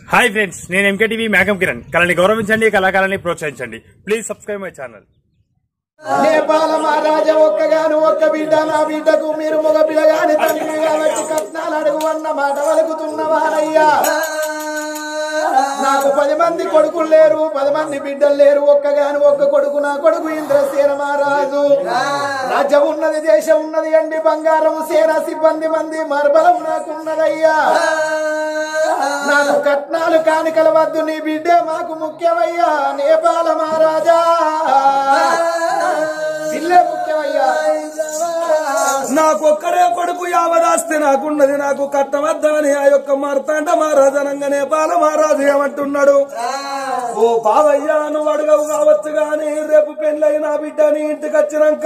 Hi friends నేను MKTV మేఘం కిరణ్ కళని గౌరవించండి కళాకారాన్ని ప్రోత్సహించండి ప్లీజ్ సబ్స్క్రైబ్ మై ఛానల్ నేపాల మహారాజా ఒక్కగాను ఒక్క బిడ్డ నా బిడ్డకు మీరు మగ పిల్లగాని తండ్రి కాబట్టి కట్నాలు అడుగు అన్న మాట వలుకుతున్నవారయ్యా నాకు పది మంది కొడుకులు లేరు పది మంది బిడ్డలు లేరు ఒక్కగాను ఒక్క కొడుకు నా కొడుకు ఇంద్రసేన మహారాజు రాజ్యం ఉన్నది దేశం ఉన్నది అండి బంగారం సేన సిబ్బంది మంది మర్బలం నాకున్నదయ్యా నాకు కట్నాలు కానికల వద్దు నీ బిడ్డే మాకు ముఖ్యమయ్యా నేపాల మహారాజా ఇల్లే ముఖ్యమయ్యా నాకొక్కడే కొడుకు యావదాస్తి నాకున్నది నాకు కట్టవద్దని ఆ యొక్క మార్తాండ మహారాజనంగానే బాల మహారాజు ఏమంటున్నాడు ఓ బావయ్యా నువ్వు అడగవు కావచ్చు గాని రేపు పెళ్ళై నా బిడ్డ నీ ఇంటికి వచ్చినాక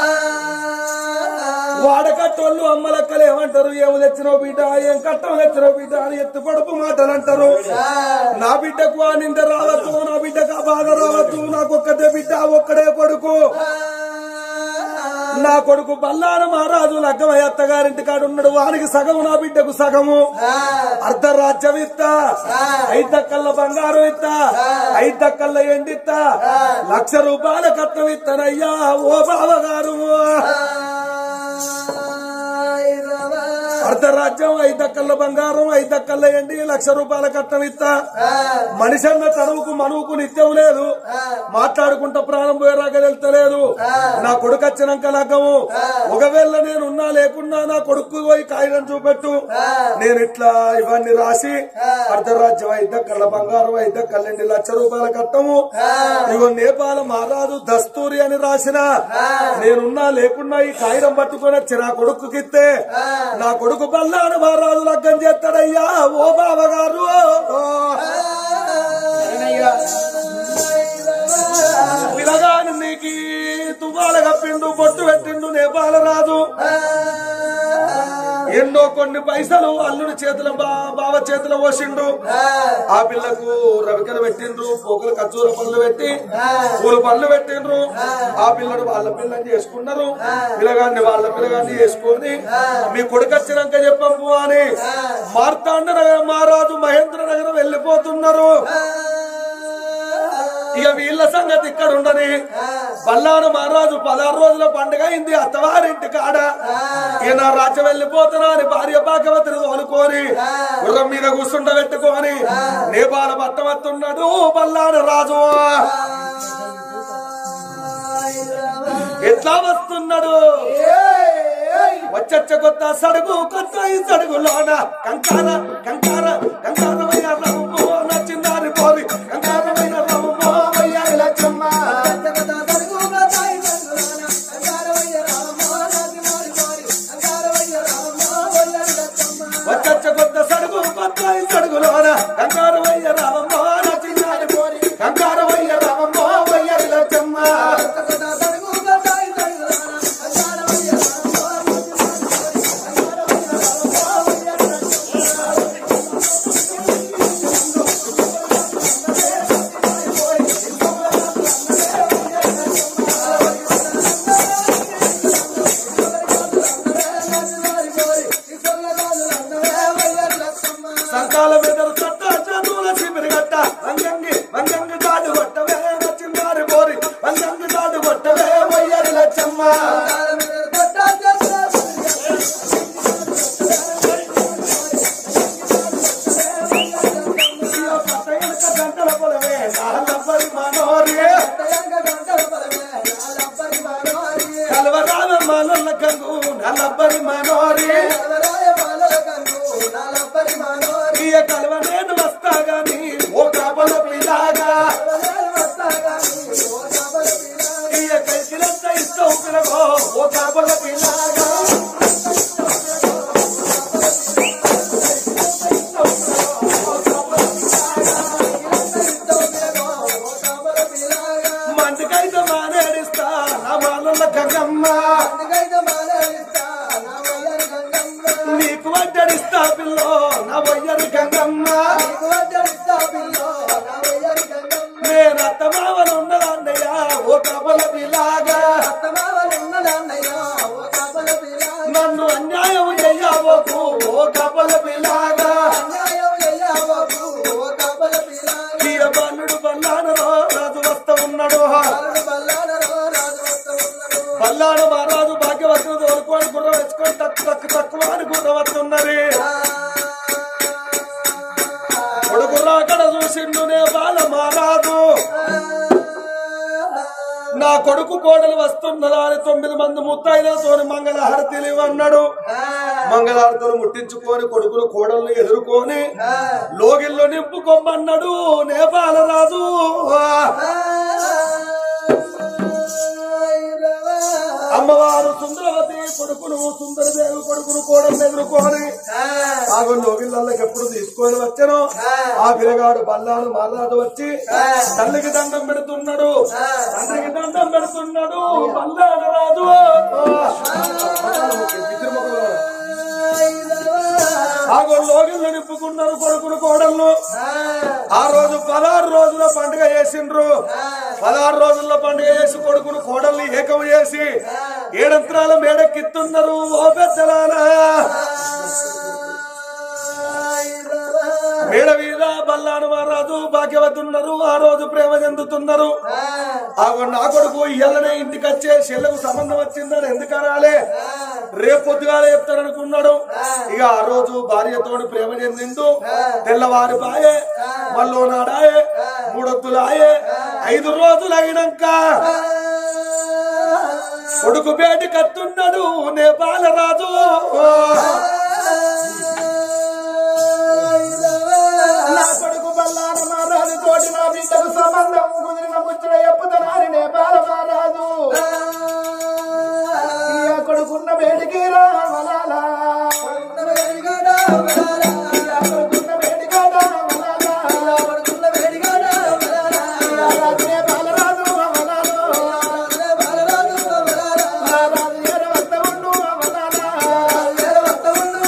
వాడకట్టోళ్ళు అమ్మలక్కలు ఏమంటారు ఏమి తెచ్చినావు బిడ్డ ఏం కట్టం తెచ్చినావు బిడ్డ అని ఎత్తు పొడుపు మాటలు అంటారు నా బిడ్డకు ఆ నింద రావద్దు నా బిడ్డకు ఆ బాధ రావద్దు నాకొక్కదే బిడ్డ ఒక్కడే కొడుకు నా కొడుకు బల్లాన మహారాజు లగ్గమయ్య అత్తగారింటి కాడు ఉన్నాడు వానికి సగము నా బిడ్డకు సగము అర్ధరాజ్యం ఇత్తా ఐదక్కల్ల బంగారం ఇత్తా ఐదక్కల్ల ఎండిత్తా లక్ష రూపాయల కట్నం ఇస్తానయ్యా ఓ బావగారు అర్ధరాజ్యం ఐదక్కల్ల బంగారం ఐదక్కల్ల ఎండి లక్ష రూపాయల కట్నం ఇస్తా మనిషి అన్న తనువుకు మనువుకు నిత్యం లేదు మాట్లాడుకుంటా ప్రాణం పోయేరాగా వెళ్తలేదు నా కొడుకు వచ్చినాక లగ్గము ఒకవేళ నేను ఉన్నా లేకున్నా నా కొడుకు పోయి కాగితం చూపెట్టు నేను ఇట్లా ఇవన్నీ రాసి అర్ధరాజ్యం ఐదక్కల్ల బంగారం ఐదక్కల్లండి లక్ష రూపాయల కట్టము ఇగో నేపాల మహారాజు దస్తూరి అని రాసిన నేనున్నా లేకున్నా ఈ కాగితం పట్టుకొని వచ్చి నా కొడుకుకిస్తే నా కొడుకు బల్లాను మహారాజు లగ్గం చేస్తాడయ్యా ఓ బావగారు పిలగాను నీకు తువ్వాల కప్పిండు బొట్టు పెట్టిండు నేపాల రాజు ఎన్నో కొన్ని పైసలు అల్లుడి చేతుల బా- బావ చేతుల పోసిండు ఆ పిల్లకు రవికర పెట్టిండ్రు పోకలు ఖర్చూర పనులు పెట్టి పూల పనులు పెట్టిండ్రు ఆ పిల్లడు వాళ్ళ పిల్లని చేసుకున్నారు పిల్లగాన్ని వాళ్ళ పిల్లగాన్ని చేసుకొని మీ కొడుకు వచ్చినాక చెప్పంపు అని మార్తాండ నగరం మహారాజు మహేంద్ర నగరం వెళ్ళిపోతున్నారు ఇక వీళ్ళ సంగతి ఇక్కడ ఉండని బల్లాను మహారాజు పదహారు రోజుల పండుగ అయింది అత్తవారింటి కాడ ఇక నా రాజ్యం వెళ్ళిపోతున్నా అని భార్య భాగవతిని తోలుకొని గుర్రం మీద కూర్చుండ పెట్టుకొని నేపాల పట్టమత్తున్నాడు బల్లాను రాజు ఎట్లా వస్తున్నాడు వచ్చచ్చ కొత్త సడుగు కొత్త ఈ సడుగులోన కంకార కంకార కంకారమైన రవ్వు నచ్చిందారి పోరి కంకారమైన రవ్వు వయ్యారి లచ్చమ్మ వచ్చచ్చ కొత్త సడుగు కొత్త ఈ సడుగులోన కంకారమయ్య రామమ్మ నచ్చిందారి పోరి కంకారమయ్య రామమ్మ వయ్యారి లచ్చమ్మ సంకాల బెదరు తట్ట చదువుల శిబిరి గట్ట వంగంగి వంగంగి తాడు కొట్టవే నచ్చిందారి పోరి వంగంగి తాడు కొట్టవే వయ్యారి లచ్చమ్మ గంటల పొలవే నాలబ్బరి మనోరి కలవరాల మనల్ల కంగు నల్లబ్బరి మనోరి ఇయ కలవ నేను వస్తా గాని ఓ కాపల పిల్లాగా ఇయ కైకిలంత ఇస్తావు పిలగో ఓ కాపల పిల్లాగా మంటికైతే మానేడిస్తా నా మానల్ల గంగమ్మ నీకు వడ్డడిస్తా పిల్లో నా వయ్యరు గంగమ్మ నేను అత్తమావలు ఉన్నదన్నయ్యా ఓ కబల పిల్లాగా నన్ను అన్యాయం చెయ్యవోకు ఓ కబల పిల్లాగా అన్యాయం చెయ్యవకు, ఓ రాకడ చూసిండు నే బాల మారాదు నా కొడుకు కోడలు వస్తున్నదా అని తొమ్మిది మంది ముత్తైలతో మంగళహారతిలు అన్నాడు మంగళహారతులు ముట్టించుకొని కొడుకులు కోడలు ఎదుర్కొని లోగిల్లో నింపుకోమన్నాడు నేపాలరాజు అమ్మవారు సుందరవతి కొడుకును సుందరదేవి కొడుకును కోడలు ఎదుర్కొని ఆగు లోగిళ్ళకి ఎప్పుడు తీసుకొని వచ్చాను ఆ పిల్లగాడు బల్లాడు మాలాడు వచ్చి తల్లికి దండం పెడుతున్నాడు తండ్రికి దండం పెడుతున్నాడు బల్లాడు రాజు ఆగో లోగిళ్ళు నింపుకున్నారు కొడుకును కోడళ్ళు ఆ రోజు పదహారు రోజుల పండుగ చేసిండ్రు పదహారు రోజుల పండుగ చేసి కొడుకును కోడల్ని ఏకం చేసి ఏడంత్రాల మేడెక్కిస్తున్నారు ఓ పెద్దలారా మేడ మీద బల్లాను మహారాజు భాగ్యవతున్నారు ఆ రోజు ప్రేమ చెందుతున్నారు ఆ నా కొడుకు ఇయ్యాలనే ఇంటికి వచ్చే చెల్లకు సంబంధం వచ్చిందని ఎందుకు అనాలే రేపు పొద్దుగాల చెప్తారనుకున్నాడు ఇక ఆ రోజు భార్యతోటి ప్రేమ చెందిండు తెల్లవారి పాయే మళ్ళీ నాడాయే మూడొత్తులాయే ఐదు రోజులు అయినాక కొడుకు బేటి కత్తున్నాడు నేపాల రాజు నా కొడుకు బల్లాన మహారాజు తోటి నా బిడ్డకు సంబంధం కుదిరిన ముచ్చట ఎప్పుతనాని నేపాల మహారాజు ఈ ఆ కొడుకున్న వేడికి రామలాలా ఈ ఆ కొడుకున్న వేడికి రామలాలా. రాజు నేపాల రాజు రామలాలు. రాజు ఏడ వద్ద ఉండు రామలాలా.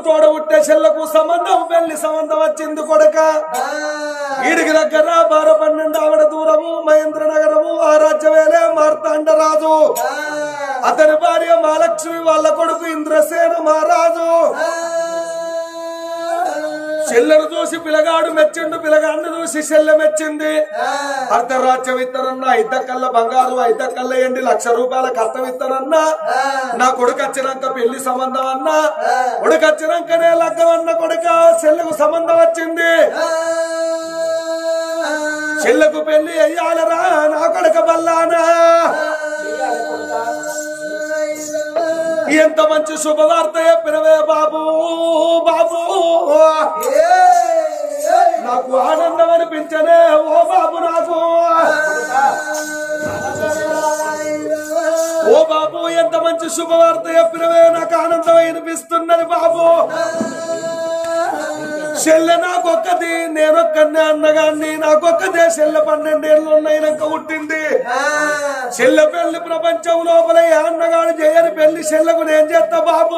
తోడ ఉట్టే చెల్లకు సంబంధం పెళ్లి సంబంధం వచ్చింది కొడక ఈడికి దగ్గర బార పన్నెండు ఆవిడ దూరము మహేంద్ర నగరము ఆ రాజ్యవేలే మార్తాండరాజు అతని భార్య మహాలక్ష్మి వాళ్ళ కొడుకు ఇంద్రసేన మహారాజు చెల్లెను చూసి పిలగాడు మెచ్చిండు పిలగాడిని చూసి చెల్లె మెచ్చింది అర్ధరాజ్యం ఇస్తానన్నా ఐదక్కల్ల బంగారు ఐదక్కల్ల ఎండి లక్ష రూపాయల కష్టం ఇస్తానన్నా నా కొడుకు వచ్చినాక పెళ్లి సంబంధం అన్నా కొడుకు వచ్చినాకనే లగ్గం అన్న కొడుక చెల్లెకు సంబంధం వచ్చింది చెల్లెకు పెళ్లి అయ్యాలరా నా కొడుక బల్లానా ఎంత మంచి శుభవార్త చెప్పినవే బాబు బాబు నాకు ఆనందం అనిపించనే ఓ బాబు నాకు ఓ బాబు ఎంత మంచి శుభవార్త చెప్పినవే నాకు ఆనందం అనిపిస్తున్నది బాబు చెల్లె నాకొక్కది నేనొక్కనే అన్నగాన్ని నాకొక్కదే చెల్లె పన్నెండేళ్ళు ఉన్నాయినాక పుట్టింది చెల్లె పెళ్లి ప్రపంచం లోపల ఏ అన్నగాడు చేయని పెళ్లి చెల్లెకు నేను చేస్తా బాబు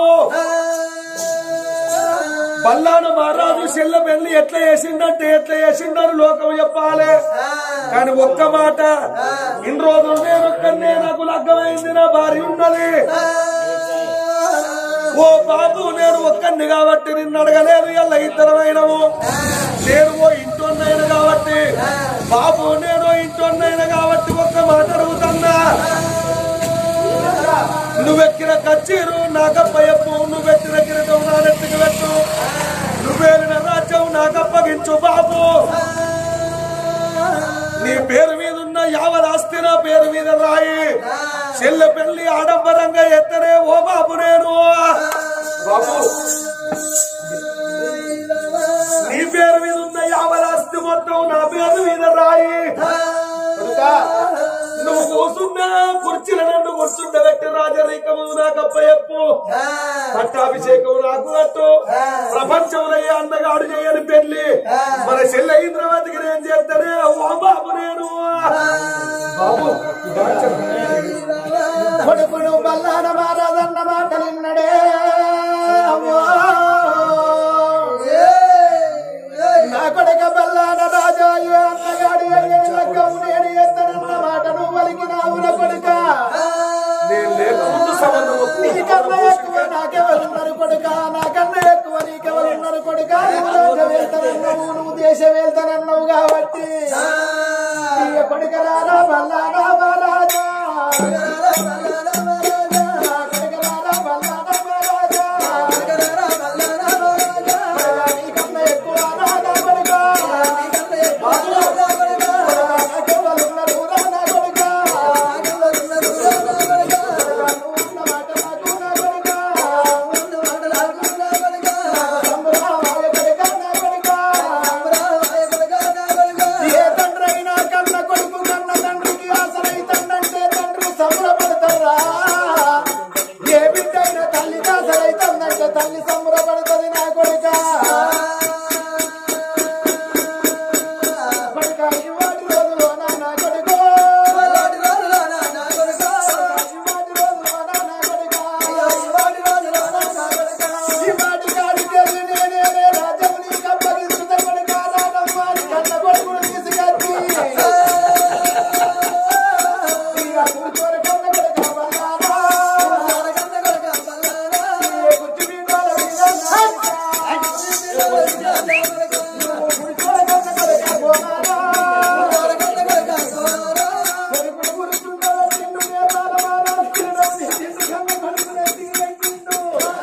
పల్లాన మహారాజు చెల్లె పెళ్లి ఎట్లా చేసిందంటే ఎట్లా చేసిందని లోకం చెప్పాలి కానీ ఒక్క మాట ఇన్ని రోజులు నేను ఒక్కనే నాకు లగ్గమైంది నా భార్య ఉన్నది ఓ బాబు నేను ఒక్కడిని కాబట్టి నిన్ను అడగలేదు ఇలా ఇద్దరమైనము నేను ఓ ఇంటోన్నైనా కాబట్టి బాబు నేను ఇంటోన్నైనా కాబట్టి ఒక్క మాట అడుగుతున్నా నువ్వెక్కిన కచ్చీరు నాకప్ప చెప్పు నువ్వెట్టిన కిరీటం నా నెత్తికి పెట్టు నువ్వేలిన రాజ్యం నాకప్పగించు బాబు నీ పేరు మీద ఉన్న యావదాస్తి నా పేరు మీద రాయి చెల్లె పెళ్లి ఆడంబరంగా ఎత్తనే ఓ బాబు నేను బాబు నీ పేరు మీద ఉన్న యావదాస్తి మొత్తం నా పేరు మీద రాయి నువ్వు కూర్చున్నా కుర్చీల నన్ను కూర్చుండబెట్టి రాజరీకము నాకప్ప చెప్పు పట్టాభిషేకం నాకు అట్టు ప్రపంచంలో ఏ అందగాడు చేయని పెళ్లి మన చెల్లె ఇంద్రవతికి నేను చేస్తానే ఓ బాబు నేను బాబు కొడుకును బల్లాన మారాదన్న మాటలిన్నడే అమ్మో. నా కొడుక బల్లాన రాజాయు అన్నగాడి అయ్యని లగ్గము నేను ఎత్తనన్న మాట నువ్వు పలికినావు నా కొడుక నేను లేకముందు సంబంధం వస్తుంది. నీకన్నా ఎక్కువ నాకెవరున్నారు కొడుక నాకన్నా ఎక్కువ నీకెవరున్నారు కొడుక నువ్వు రాజ్యం వెళ్తానన్నావు నువ్వు దేశం వెళ్తానన్నావు కాబట్టి ఇక కొడుక రారా బల్లానా మహారాజా కొడుక రారా బల్లానా మహారాజా నీకన్నా ఎక్కువ నాదా కొడుక నాకెవరున్నారు రా నా కొడుక ఉన్న మాట నాకు నా కొడుక సంబరామాయ కొడుక నా కొడుక ఏ తండ్రైనా కన్న కొడుకు కన్న తండ్రికి ఆసరైతండంటే తండ్రి సంబరపడతారా ఏ బిడ్డైనా తల్లి ఆసరైతందంటే తల్లి సంబరపడుతుంది నా కొడుక కొడుక ఇవాటి రోజులో నా నా కొడుకు ఇవాటి రోజులో నా నా కొడుక ఇవాటి కాడికి నేనే రాజ్యం నీకు అప్పగిస్తున్న కొడుక రానమ్మాని కన్న కొడుకును తీసుకొచ్చి ఇక కూర్చొని కన్న కొడుక బల్లారా. ఈ కుర్చీ మీద మీద నువ్వు కూర్చొని కన్న కొడుక బోనారా. కొడుకును కూర్చుంటారా తిండు నేతాల మారా తినడం తిండు కన్న కొడుకునే తీయండు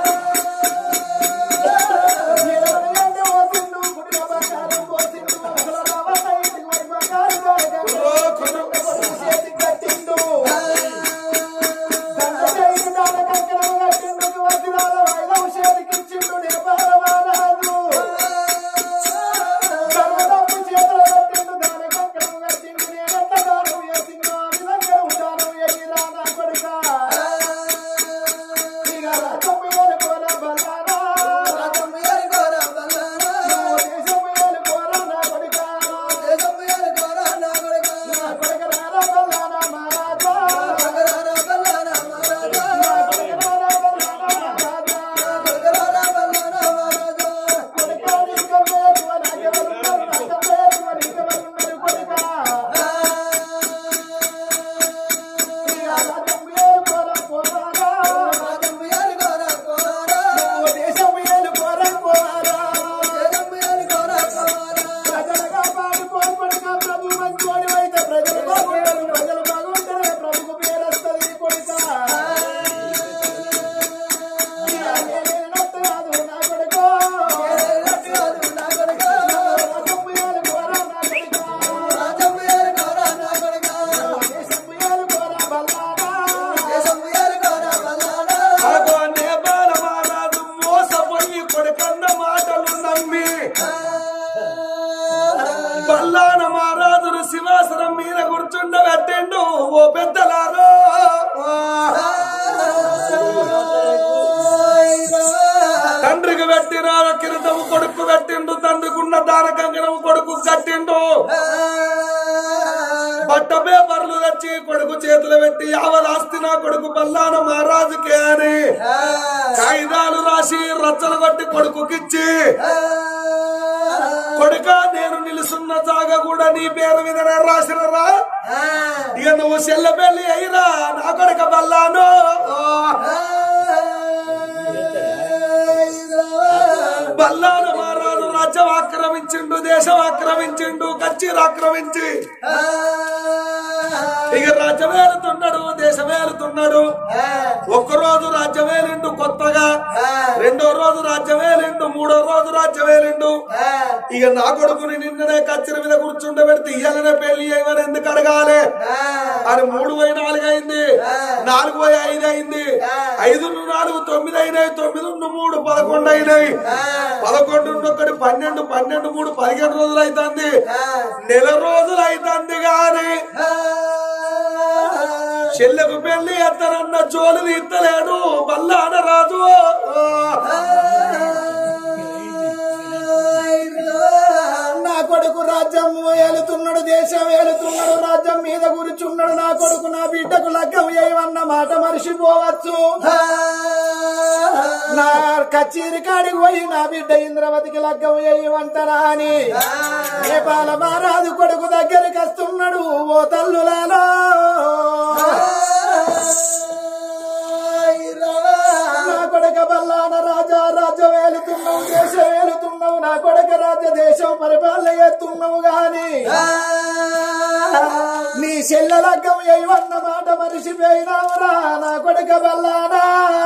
ఏడవయండి ఓ తిండు గుడిల బంగారం ఓ తిండు అసలు రావన్న ఇంటికి పోయి బంగారు కొడుకు చేతికి కట్టిండు దండకైన దాన కంకణం కట్టిండు వదిలాల వైదం చేతికి ఇచ్చిండు నేపాల మహారాజు ఓ పెద్దలారో తండ్రికి పెట్టిన కిరీటము కొడుకు పెట్టిండు తండ్రికున్న దాన కంకణము కొడుకు కట్టిండు బట్ట పేపర్లు తెచ్చి కొడుకు చేతులు పెట్టి యావదాస్తి నా కొడుకు బల్లాన మహారాజుకే అని కాగితాలు రాసి రచ్చలు కొట్టి కొడుకుకిచ్చి కొడుక నేను నిలుసున్న జాగా కూడా నీ పేరు మీద రాసినరా ఇక నువ్వు చెల్ల పెళ్లి అయిరా నా కొడుక బల్లాను బల్లాను మహారాజు రాజ్యం ఆక్రమించిండు దేశం ఆక్రమించిండు కచ్చీరు ఆక్రమించి ఇక రాజ్యం ఏలుతున్నాడు దేశం ఏలుతున్నాడు ఒక్కరోజు రాజ్యం ఏలిండు కొత్తగా రెండో రోజు రాజ్యం ఏలిండు మూడో రోజు రాజ్యం ఏలిండు ఇక నా కొడుకుని నిన్ననే కచ్చరి మీద కూర్చుండబెడితే ఇయ్యాలనే పెళ్లి చేయమని ఎందుకు అడగాలి అని మూడు పోయి నాలుగు అయింది నాలుగు పోయి ఐదు అయింది ఐదు నాలుగు తొమ్మిది అయినాయి తొమ్మిది నుండి మూడు పదకొండు అయినాయి పదకొండు నుండి ఒకటి పన్నెండు పన్నెండు మూడు పదిహేను రోజులు అవుతుంది నెల రోజులు అవుతుంది గాని చెల్లెకు పెళ్లి ఎత్తరన్న జోలు ఇత్తలేడు బల్లాన రాజు నా కొడుకు రాజ్యం ఏలుతున్నాడు దేశం ఏలుతున్నాడు రాజ్యం మీద కూర్చున్నాడు నా కొడుకు నా బిడ్డకు లగ్గం చేయమన్న మాట మరిచిపోవచ్చు నా కచేరి కాడికి పోయి నా బిడ్డ ఇంద్రవతికి లగ్గం చేయమంటారా అని నేపాల మహారాజు కొడుకు దగ్గరికి వస్తున్నాడు ఓ తల్లులాలో నా కొడక బల్లాన రాజా రాజ్య వేలుతున్నావు దేశం వేలుతున్నావు నా కొడక రాజ్య దేశం పరిపాలన చేస్తున్నావు గాని నీ చెల్లె లగ్గం అన్న మాట మరిచిపోయినావురా నా కొడక బల్లానా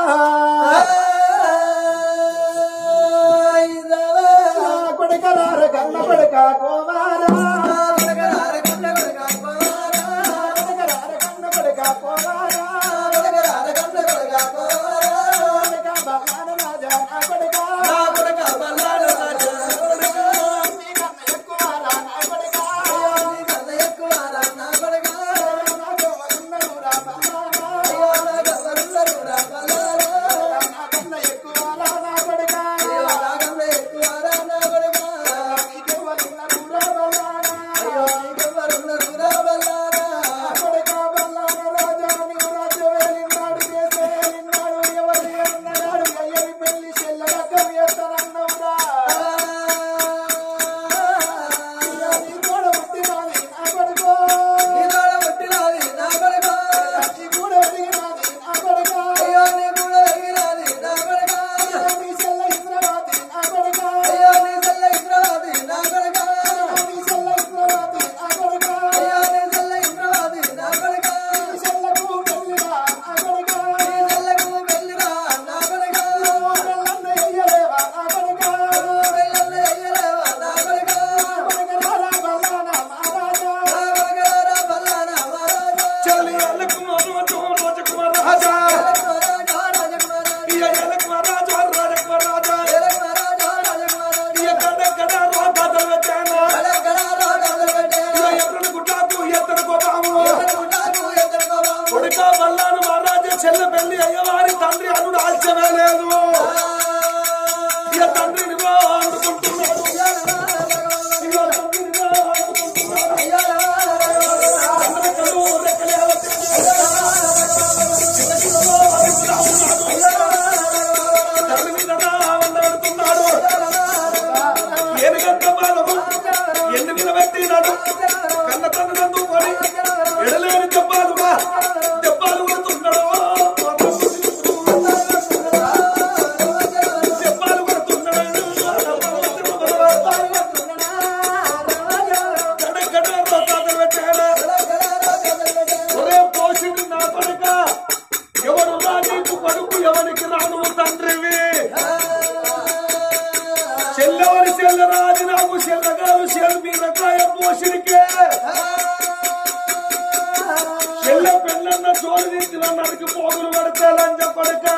నా కొడక రార కన్న కొడక కోమారా కొడక రార కన్న కొడక కోమారా కొడక రార కన్న కొడక కోమారా కొడక రార కన్న కొడక కోమారా కొడక బల్లాన రాజా నా కొడక నా కొడుక బల్లాన రాజు నీ కన్న ఎక్కువారా నా కొడక నీ కన్న ఎక్కువారా నా కొడక నా గోవరున్నరురా బల్లానా నా గోవరున్నరురా బల్లానా నా కన్న ఎక్కువారా నా కొడక నా కన్న ఎక్కువారా నా కొడక నీ గోవరున్నరురా బల్లానా నీ గోవరున్నరురా బల్లానా నా కొడక బల్లాన రాజా నీవు రాజ్యం వేలినాడు దేశం వేలినాడు ఎవరు ఏమన్నాడు అయ్యవి పెళ్లి చెల్లెలకం చేస్తానన్నవురా నీ తోడ పుట్టినాది నా కొడుకో నీ తోడ పుట్టినాది నా కొడుకో నీ కూడా ఎదిగినాది నా కొడుకో అయ్యో నీ కూడా ఎదిగినాది నా కొడుకో నీ చెల్ల ఇంద్రవాది నా కొడుకో అయ్యో నీ చెల్ల ఇంద్రవాది నా కొడుకో నీ చెల్ల ఇంద్రవాది నా కొడుకో అయ్యో నీ చెల్ల ఇంద్రవాది నా కొడుకో నీ చెల్లకు పెళ్ళిరా నా కొడుకో నీ చెల్లకు పెళ్ళిరా నా కొడుకో పెళ్ళన్న ఎయ్యలేవా నా కొడుకో పెళ్ళన్న ఎయ్యలేవా నా కొడుకో కొడుకరారా బల్లానా మహారాజా కొడుకరారా బల్లానా మహారాజా చెల్లి అల్లకు మధు రాజకుమార్ రాజా ఇయ ఎలకు రాజా రాజకుమార్ రాజా ఇయ కడ కడ రాజాదలు వచ్చాను ఇయ ఎప్పుడు గుడ్డాకు ఎత్తడు కోపాము కొడుక బల్లాను మహారాజా చెల్ల పెళ్లి అయ్యవారి తండ్రి అను ఆశ్చర్య లేదు ఇక తండ్రిని అందుకుంటున్నాడు ఇక తండ్రిని అందుకుంటున్నాడు అందరికీ రెక్కలే తండ్రి మీద వందడుతున్నాడు ఏనుగంత బాలము ఎన్ని నిలబెట్టినాడు కన్న తండ్రి అందుకొని ఎడలేని దెబ్బాలుగా దెబ్బాలు కొడుతున్నాడు దెబ్బాలు కొడుతున్నాడు గడ గడ రథాలు పెట్టాడు ఒరే పోషుడు నా కొడుక ఎవరు రా నీకు కొడుకు ఎవరికి రాను తండ్రివి చెల్లెవరి చెల్లరాది నాకు చెల్లగారు చెల్లి మీరకాయ పోషుడికే చెల్లె పెళ్ళన్న జోడి తీసిన నరికి పోగులు పడితే లంజ కొడుక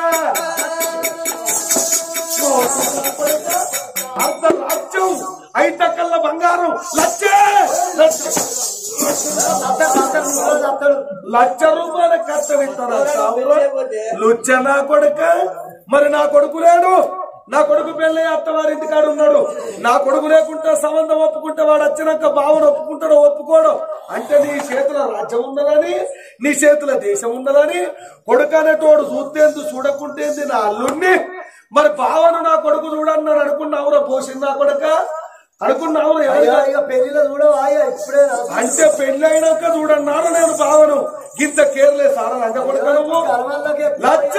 అర్ధ రాజ్యం ఐట కళ్ళ బంగారం లచ్చే లచ్చే లక్ష రూపాయల కష్టం ఇస్తారా లుచ్చ నా కొడుక మరి నా కొడుకు లేడు నా కొడుకు పెళ్ళి అత్తవారి ఇంటికాడు ఉన్నాడు నా కొడుకు లేకుంటే సంబంధం ఒప్పుకుంటే వాడు వచ్చినాక భావన ఒప్పుకుంటాడో ఒప్పుకోడు అంటే నీ చేతుల రాజ్యం ఉన్నదని నీ చేతుల దేశం ఉన్నదని కొడుకు అనేటోడు చూస్తేందు చూడకుంటేంది నా అల్లుణ్ణి మరి భావన నా కొడుకు చూడన్నాడు అనుకున్నావురా పోసింది నా కొడుక అనుకున్నావురా ఎవరిగా ఇక పెళ్లిలో చూడవా ఇప్పుడే అంటే పెళ్ళైనాక చూడన్నారు నేను భావను గింత కేర్లే సారా లంక కొడుక నువ్వు లచ్చ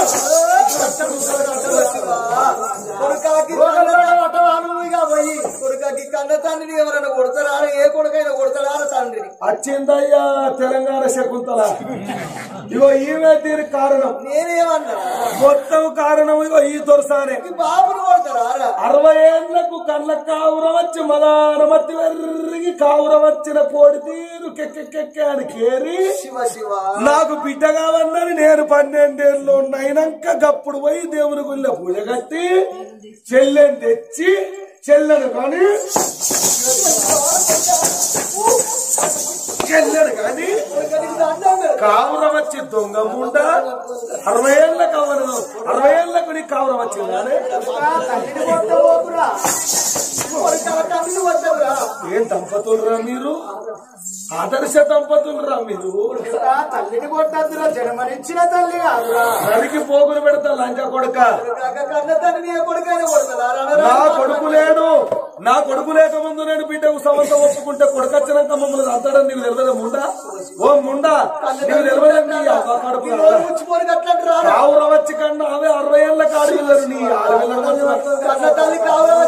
కొడుకాకి కన్న తండ్రిని ఎవరైనా కొడతారా ఏ కొడుకైనా కొడతారా తండ్రిని వచ్చిందయ్యా తెలంగాణ శకుంతల ఇగో ఈమె దీనికి కారణం నేనేమన్నా మొత్తం కారణం ఇగో ఈ దొరసానే బాబుని కొడతారా అరవై ఏళ్లకు కళ్ళ కావురం వచ్చి మదానమతి వెర్రిగి కావురం వచ్చిన కోడి తీరు కెక్కెక్కెక్కే అని కేరి శివ శివ నాకు బిడ్డ కావన్నది నేను పన్నెండేళ్ళు అయినాక గప్పుడు పోయి దేవుని గుళ్ళ పూజ కట్టి చెల్లెని తెచ్చి చెల్లెను కానీ చెల్లెను కానీ కావురం వచ్చి దొంగ ముండ అరవై ఏళ్ళ కావరం అరవై ఏళ్ళకు నీకు కావురం వచ్చింది కానీ ఏం దంపతులురా మీరు ఆదర్శ దంపతులురా మీరు తల్లిని కొట్టద్దురా జన్మనిచ్చిన తల్లి కాదురా నరికి పోగులు పెడతా లంక కొడుక కన్న తండ్రిని ఏ కొడుకైనా కొడతారా నా కొడుకు లేడు నా కొడుకు లేక ముందు నేను బిడ్డకు సంవత్సరం ఒప్పుకుంటే కొడుకొచ్చినాక మమ్మల్ని అంతడం నీకు తెలియదు ముండా ఓ ముండా నీకు తెలియదు నీ అవ్వ కడుపు ముచ్చిపోని అట్లా కావుర వచ్చి కన్నా అవే అరవై ఏళ్ళ కాడు వెళ్ళరు నీ ఆడపిల్లలు కన్న తల్లి కావాలా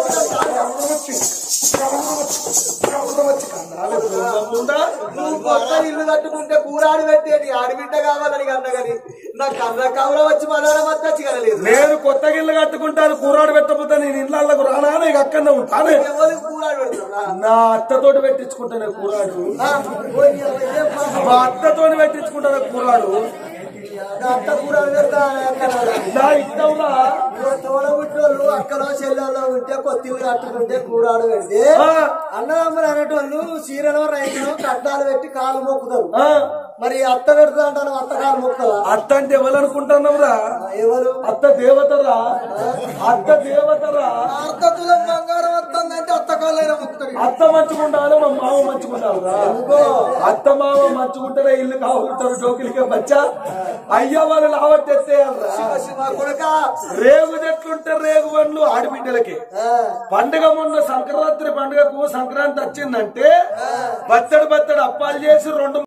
ముండా నువ్వు కొత్త ఇల్లు కట్టుకుంటే కూరాడి పెట్టేది ఆడిబిడ్డ కావాలని కన్నగని నా కన్న కావుల వచ్చి మనవడం అంతా చిగలేదు నేను కొత్త గిల్లు కట్టుకుంటాను కూరాడు పెట్టకపోతే నేను ఇళ్ళకు రానా నీకు అక్కడనే ఉంటాను ఎవరికి కూరాడు పెడుతున్నా నా అత్తతోటి పెట్టించుకుంటాను కూరాడు మా అత్తతోటి పెట్టించుకుంటాను కూరాడు అంత కూరాడు పెడతా నా ఇష్టంలా తోడబుట్టోళ్ళు అక్కలో చెల్లెల్లో ఉంటే కొత్త ఇల్లు కట్టుకుంటే కూరాడు పెడితే ఆ, అన్నదమ్ములు అనేటోళ్ళు చీరలో రైతులు కట్టాలు పెట్టి కాలు మొక్కుతారు ఆ, మరి అత్త పెడతా అంటాను అత్త కాలు మొక్కుదా అత్త అంటే ఎవరనుకుంటున్నావురా ఎవరు అత్త దేవతరా అత్త దేవతరా అర్థతులం బంగారం వస్తుందంటే అత్త కాళ్ళైనా మొక్కుతారు అత్త మంచుకుంటాను మా మామ మంచుకుంటావురా అత్త మామ మంచుకుంటేనే ఇల్లు కావుకుంటారు జోకిలికే బచ్చా అయ్యా వాళ్ళు లావట్టెత్తేయాలరా శివ కొడుక రేగు చెట్లుంటే రేగు బండ్లు ఆడబిడ్డలకి పండుగ మొన్న సంక్రాంతి పండుగకు సంక్రాంతి వచ్చిందంటే బత్తడి బత్తడి అప్పాలు చేసి రెండు